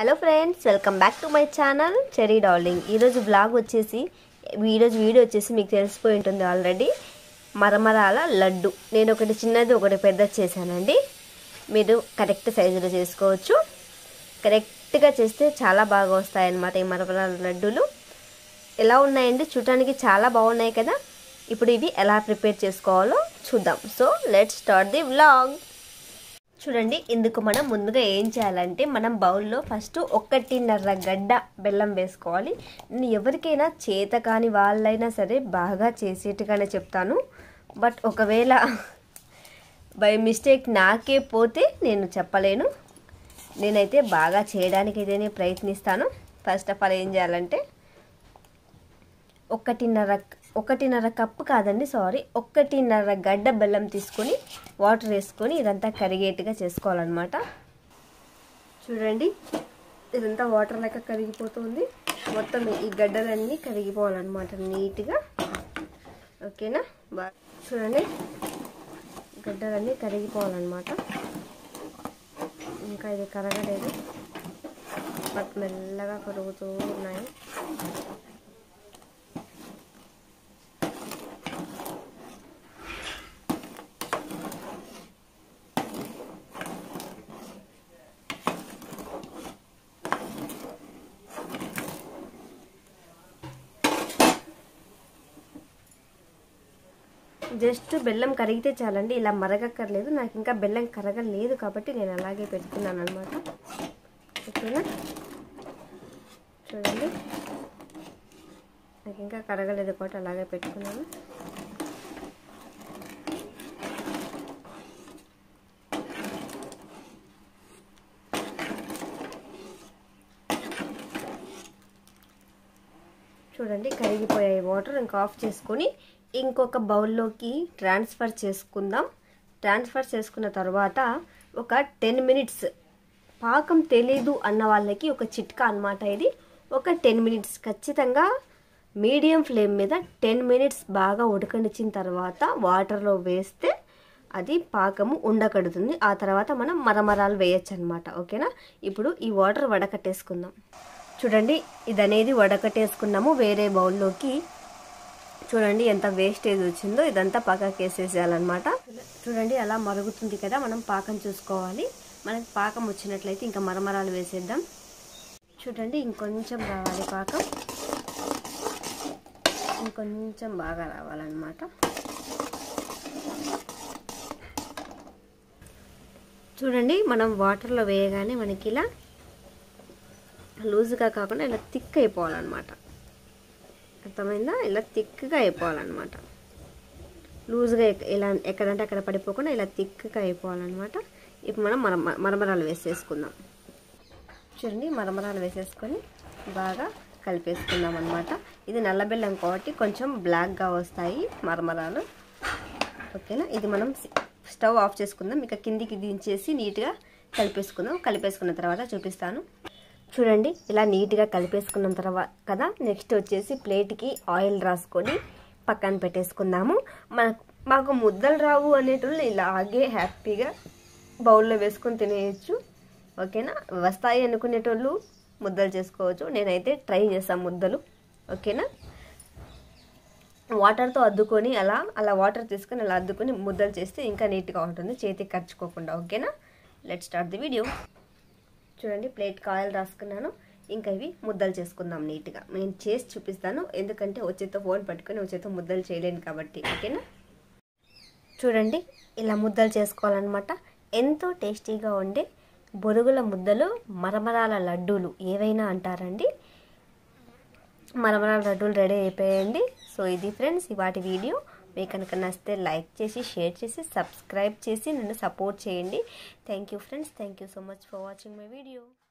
hello friends welcome back to my channel Cherry Darling ఈరోజు blog వచ్చేసి ఈరోజు video వచ్చేసి మీకు తెలిసిపోయి ఉంటుంది ఆల్రెడీ మరమరాల లడ్డు నేను ఒకటి చిన్నది ఒకటి పెద్దది చేశానండి మీరు కరెక్ట్ సైజులో చేసుకోవచ్చు కరెక్ట్గా చేస్తే చాలా బాగా వస్తాయన్నమాట ఈ మరమరాల లడ్డూలు ఎలా ఉన్నాయండి చూడటానికి చాలా బాగున్నాయి కదా ఇప్పుడు ఇవి ఎలా ప్రిపేర్ చేసుకోవాలో చూద్దాం so let's start the vlog చూడండి ఇందుకు మనం ముందుగా ఏం చేయాలంటే మనం బౌల్లో ఫస్ట్ ఒక్కటిన్నర గడ్డ బెల్లం వేసుకోవాలి నేను ఎవరికైనా చేత కాని వాళ్ళైనా సరే బాగా చేసేట్టుగానే చెప్తాను బట్ ఒకవేళ బై మిస్టేక్ నాకే పోతే నేను చెప్పలేను నేనైతే బాగా చేయడానికి అయితే ప్రయత్నిస్తాను ఫస్ట్ ఆఫ్ ఆల్ ఏం చేయాలంటే ఒకటిన్నర ఒకటిన్నర కప్పు కాదండి సారీ ఒకటిన్నర గడ్డ బెల్లం తీసుకొని వాటర్ వేసుకొని ఇదంతా కరిగేట్టుగా చేసుకోవాలన్నమాట చూడండి ఇదంతా వాటర్ లెక్క కరిగిపోతుంది మొత్తం ఈ గడ్డలన్నీ కరిగిపోవాలన్నమాట నీట్గా ఓకేనా బాగా చూడండి గడ్డలన్నీ కరిగిపోవాలన్నమాట ఇంకా ఇది కరగలేదు బట్ మెల్లగా కరుగుతూ ఉన్నాయి జస్ట్ బెల్లం కరిగితే చాలండి ఇలా మరగక్కర్లేదు నాకు ఇంకా బెల్లం కరగలేదు కాబట్టి నేను అలాగే పెట్టుకున్నాను అనమాట ఓకేనా చూడండి నాకు ఇంకా కరగలేదు కాబట్టి అలాగే పెట్టుకున్నాను చూడండి కరిగిపోయాయి వాటర్ ఇంకా ఆఫ్ చేసుకొని ఇంకొక బౌల్లోకి ట్రాన్స్ఫర్ చేసుకుందాం ట్రాన్స్ఫర్ చేసుకున్న తర్వాత ఒక టెన్ మినిట్స్ పాకం తెలీదు అన్న వాళ్ళకి ఒక చిట్కా అనమాట ఇది ఒక టెన్ మినిట్స్ ఖచ్చితంగా మీడియం ఫ్లేమ్ మీద టెన్ మినిట్స్ బాగా ఉడకనిచ్చిన తర్వాత వాటర్లో వేస్తే అది పాకము ఉండకడుతుంది ఆ తర్వాత మనం మరమరాలు వేయచ్చు అనమాట ఓకేనా ఇప్పుడు ఈ వాటర్ వడకట్టేసుకుందాం చూడండి ఇది అనేది వడకట్టేసుకున్నాము వేరే బౌల్లోకి చూడండి ఎంత వేస్టేజ్ వచ్చిందో ఇదంతా పక్కకి వేసేసేయాలన్నమాట చూడండి అలా మరుగుతుంది కదా మనం పాకం చూసుకోవాలి మనకి పాకం వచ్చినట్లయితే ఇంకా మరమరాలు వేసేద్దాం చూడండి ఇంకొంచెం రావాలి పాకం ఇంకొంచెం బాగా రావాలన్నమాట చూడండి మనం వాటర్లో వేయగానే మనకి ఇలా లూజ్గా కాకుండా ఇలా థిక్ అయిపోవాలన్నమాట అర్థమైందా ఇలా థిక్గా అయిపోవాలన్నమాట లూజ్గా ఇలా ఎక్కడంటే అక్కడ పడిపోకుండా ఇలా థిక్గా అయిపోవాలన్నమాట ఇప్పుడు మనం మర మరమరాలు వేసేసుకుందాం చూడండి మరమరాలు వేసేసుకొని బాగా కలిపేసుకుందాం అనమాట ఇది నల్ల బెల్లం కాబట్టి కొంచెం బ్లాక్గా వస్తాయి మరమరాలు ఓకేనా ఇది మనం స్టవ్ ఆఫ్ చేసుకుందాం ఇక కిందికి దించేసి నీట్గా కలిపేసుకుందాం కలిపేసుకున్న తర్వాత చూపిస్తాను చూడండి ఇలా నీట్గా కలిపేసుకున్న తర్వాత కదా నెక్స్ట్ వచ్చేసి ప్లేట్కి ఆయిల్ రాసుకొని పక్కన పెట్టేసుకుందాము మన మాకు ముద్దలు రావు అనేటోళ్ళు ఇలాగే హ్యాపీగా బౌల్లో వేసుకొని తినేయచ్చు ఓకేనా వస్తాయి అనుకునేటోళ్ళు ముద్దలు చేసుకోవచ్చు నేనైతే ట్రై చేస్తాను ముద్దలు ఓకేనా వాటర్తో అద్దుకొని అలా అలా వాటర్ తీసుకొని అలా అద్దుకొని ముద్దలు చేస్తే ఇంకా నీట్గా ఉంటుంది చేతికి ఖర్చుకోకుండా ఓకేనా లెట్ స్టార్ట్ ది వీడియో చూడండి ప్లేట్కి ఆయిల్ రాసుకున్నాను ఇంకా ఇవి ముద్దలు చేసుకుందాం నీట్గా నేను చేసి చూపిస్తాను ఎందుకంటే వచ్చేతో ఫోన్ పట్టుకొని వచ్చేతో ముద్దలు చేయలేను కాబట్టి ఓకేనా చూడండి ఇలా ముద్దలు చేసుకోవాలన్నమాట ఎంతో టేస్టీగా ఉండే బొరుగుల ముద్దలు మరమరాల లడ్డూలు ఏవైనా అంటారండి మరమరాల లడ్డూలు రెడీ అయిపోయాయండి సో ఇది ఫ్రెండ్స్ వాటి వీడియో మీకు కనుక నచ్చితే లైక్ చేసి షేర్ చేసి సబ్స్క్రైబ్ చేసి నన్ను సపోర్ట్ చేయండి thank you friends thank you so much for watching my video